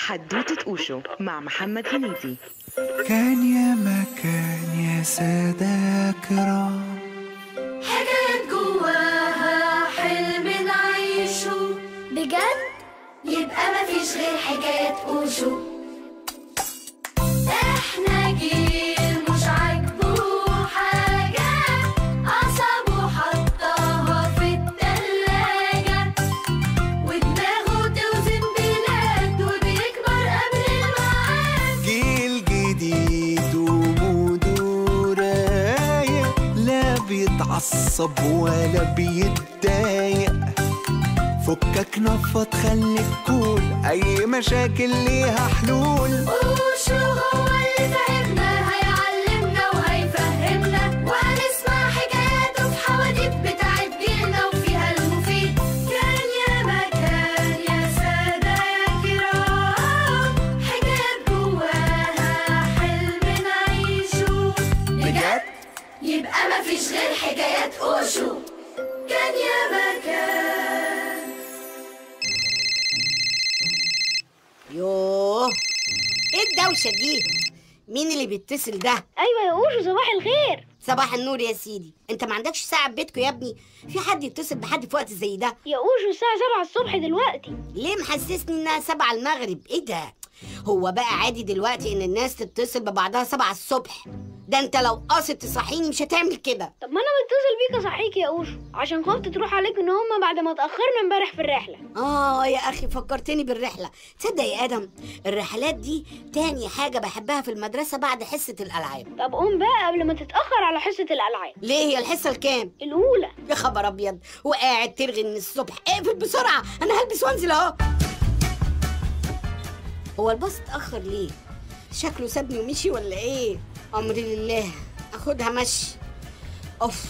حدوتة أوشو مع محمد هنيدي كان يا مكان يا سادة كرام حاجات جواها حلم نعيشه بجد يبقى مفيش غير حكايات اوشو احنا جيل مش عاجبه حاجة عصبه حطها في التلاجة ودماغه توزن بلاد وبيكبر قبل الميعاد جيل جديد وموده رايق لا بيتعصب ولا بيتضايق فكك نفض خليك كول اي مشاكل ليها حلول وشو هو اللي فهمنا هيعلمنا وهيفهمنا وهنسمع حكاياته في حواديت بتاعت جيلنا وفيها المفيد كان يا مكان يا سادة يا كرام حكايات جواها حلم نعيشه بجد؟ يبقى مفيش غير حكايات اوشو كان يا مكان يوه ايه الدوشة دي؟ مين اللي بيتصل ده؟ ايوه يا اوشو صباح الخير صباح النور يا سيدي انت ما عندكش ساعة في بيتكم يا ابني في حد يتصل بحد في وقت زي ده يا اوشو الساعه 7 الصبح دلوقتي ليه محسسني انها سبعة المغرب ايه ده هو بقى عادي دلوقتي ان الناس تتصل ببعضها سبعة الصبح ده انت لو قاصد تصحيني مش هتعمل كده طب ما انا متصل بيك اصحيك يا اوشو عشان خفت تروح عليك ان هما بعد ما اتاخرنا امبارح في الرحله اه يا اخي فكرتني بالرحلة تصدق يا ادم الرحلات دي تاني حاجة بحبها في المدرسة بعد حصة الالعاب طب قوم بقى قبل ما تتاخر على حصه الالعاب ليه هي الحصة الكام الاولى يا خبر ابيض وقاعد ترغي من الصبح اقفل بسرعه انا هلبس وانزل اهو هو الباص اتاخر ليه شكله سابني ومشي ولا ايه امري لله اخدها مشي اوف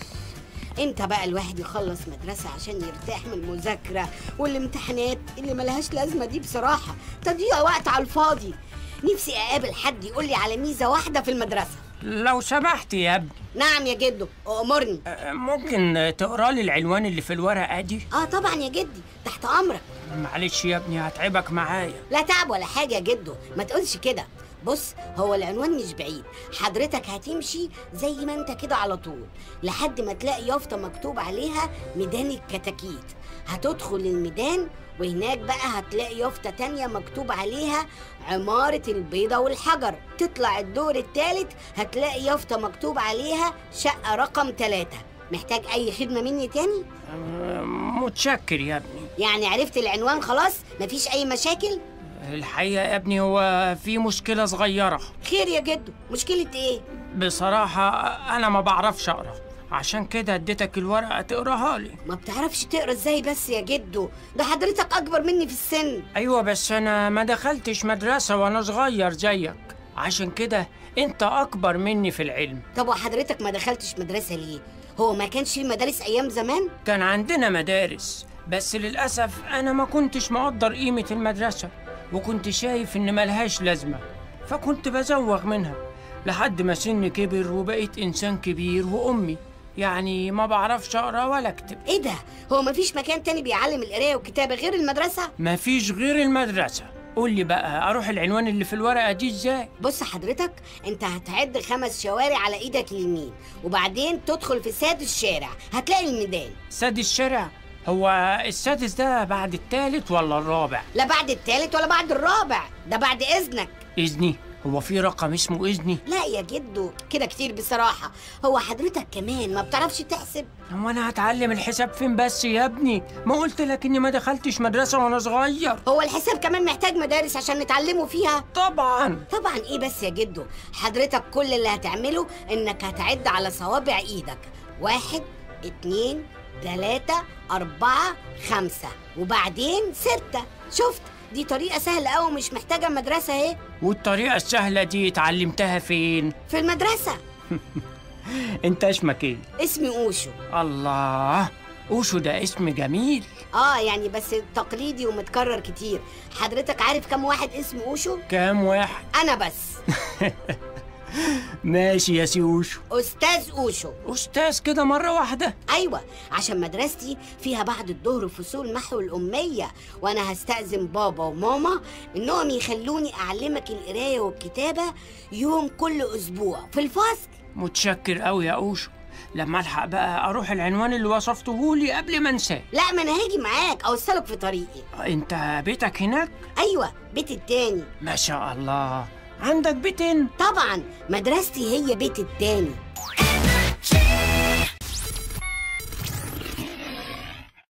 امتى بقى الواحد يخلص مدرسة عشان يرتاح من المذاكرة والامتحانات اللي ملهاش لازمة دي بصراحة تضييع وقت على الفاضي نفسي اقابل حد يقول لي على ميزة واحدة في المدرسة لو سمحت يا ابني نعم يا جدو امرني أه، ممكن تقرا لي العنوان اللي في الورقه دي اه طبعا يا جدي تحت امرك معلش يا ابني هتعبك معايا لا تعب ولا حاجة يا جدو ما تقولش كده بص هو العنوان مش بعيد حضرتك هتمشي زي ما انت كده على طول لحد ما تلاقي يافطة مكتوب عليها ميدان الكتاكيت هتدخل الميدان وهناك بقى هتلاقي يافطة تانية مكتوب عليها عمارة البيضة والحجر تطلع الدور التالت هتلاقي يافطة مكتوب عليها شقة رقم ثلاثة محتاج أي خدمة مني تاني؟ أه، متشكر يا ابني يعني عرفت العنوان خلاص؟ مفيش أي مشاكل؟ الحقيقه يا ابني هو في مشكله صغيره خير يا جدو مشكلة ايه؟ بصراحه انا ما بعرفش اقرا عشان كده اديتك الورقه تقراها لي ما بتعرفش تقرا ازاي بس يا جدو ده حضرتك اكبر مني في السن ايوه بس انا ما دخلتش مدرسه وانا صغير زيك عشان كده انت اكبر مني في العلم طب وحضرتك ما دخلتش مدرسة ليه؟ هو ما كانش في مدارس ايام زمان؟ كان عندنا مدارس بس للأسف أنا ما كنتش مقدر قيمة المدرسة وكنت شايف إن ملهاش لازمة فكنت بزوغ منها لحد ما سني كبر وبقيت إنسان كبير وأمي يعني ما بعرفش أقرأ ولا أكتب ايه ده؟ هو ما فيش مكان تاني بيعلم القراية والكتابة غير المدرسة؟ مفيش غير المدرسة قول لي بقى أروح العنوان اللي في الورقة دي إزاي؟ بص حضرتك انت هتعد خمس شوارع على ايدك اليمين وبعدين تدخل في سادس شارع هتلاقي الميدان سادس الشارع هو السادس ده بعد التالت ولا الرابع؟ لا بعد التالت ولا بعد الرابع ده بعد اذنك إذني هو في رقم اسمه إذني؟ لا يا جدو كده كتير بصراحة هو حضرتك كمان ما بتعرفش تحسب هو انا هتعلم الحساب فين بس يا ابني ما قلت لك اني ما دخلتش مدرسه وانا صغير هو الحساب كمان محتاج مدارس عشان نتعلمه فيها طبعا طبعا ايه بس يا جدو حضرتك كل اللي هتعمله انك هتعد على صوابع ايدك واحد اتنين تلاتة أربعة خمسة وبعدين ستة شفت دي طريقة سهلة أوي مش محتاجة مدرسة اهي والطريقه السهله دي اتعلمتها فين في المدرسة انت اسمك ايه اسمي أوشو الله اوشو ده اسم جميل اه يعني بس تقليدي ومتكرر كتير حضرتك عارف كم واحد اسمه أوشو؟ كام واحد أنا بس ماشي يا سي اوشو استاذ اوشو استاذ كده مره واحده ايوه عشان مدرستي فيها بعد الظهر فصول محو الاميه وانا هستاذن بابا وماما انهم يخلوني اعلمك القرايه والكتابه يوم كل اسبوع في الفصل متشكر قوي يا اوشو لما الحق بقى اروح العنوان اللي وصفته لي قبل ما انساه لا ما انا هاجي معاك اوصلك في طريقي انت بيتك هناك ايوه بيت التاني ما شاء الله عندك بيتين طبعا مدرستي هي بيت التاني